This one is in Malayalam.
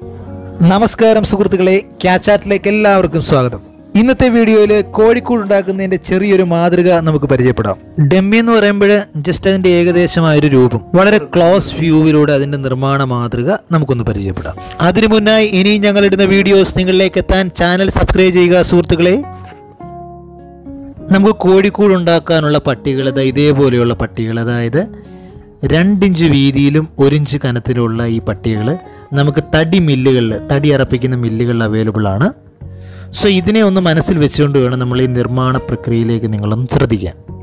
നമസ്കാരം സുഹൃത്തുക്കളെ ക്യാച്ചാറ്റിലേക്ക് എല്ലാവർക്കും സ്വാഗതം ഇന്നത്തെ വീഡിയോയിൽ കോഴിക്കോട് ഉണ്ടാക്കുന്നതിന്റെ ചെറിയൊരു മാതൃക നമുക്ക് പരിചയപ്പെടാം ഡെമ്മി എന്ന് പറയുമ്പോൾ ജസ്റ്റ് അതിന്റെ ഏകദേശമായ ഒരു രൂപം വളരെ ക്ലോസ് വ്യൂവിലൂടെ അതിന്റെ നിർമ്മാണ മാതൃക നമുക്കൊന്ന് പരിചയപ്പെടാം അതിനു മുന്നായി ഇനി ഞങ്ങൾ ഇടുന്ന വീഡിയോസ് നിങ്ങളിലേക്ക് എത്താൻ ചാനൽ സബ്സ്ക്രൈബ് ചെയ്യുക സുഹൃത്തുക്കളെ നമുക്ക് കോഴിക്കൂട് ഉണ്ടാക്കാനുള്ള പട്ടികൾ ദാ ഇതേപോലെയുള്ള പട്ടികൾ അതായത് രണ്ടിഞ്ച് വീതിയിലും ഒരിഞ്ച് കനത്തിലുള്ള ഈ പട്ടികൾ നമുക്ക് തടി മില്ലുകളിൽ തടി അറപ്പിക്കുന്ന മില്ലുകളിൽ അവൈലബിൾ ആണ് സോ ഇതിനെ ഒന്ന് മനസ്സിൽ വെച്ചുകൊണ്ട് വേണം നമ്മൾ ഈ നിർമ്മാണ പ്രക്രിയയിലേക്ക് നിങ്ങളൊന്ന് ശ്രദ്ധിക്കാൻ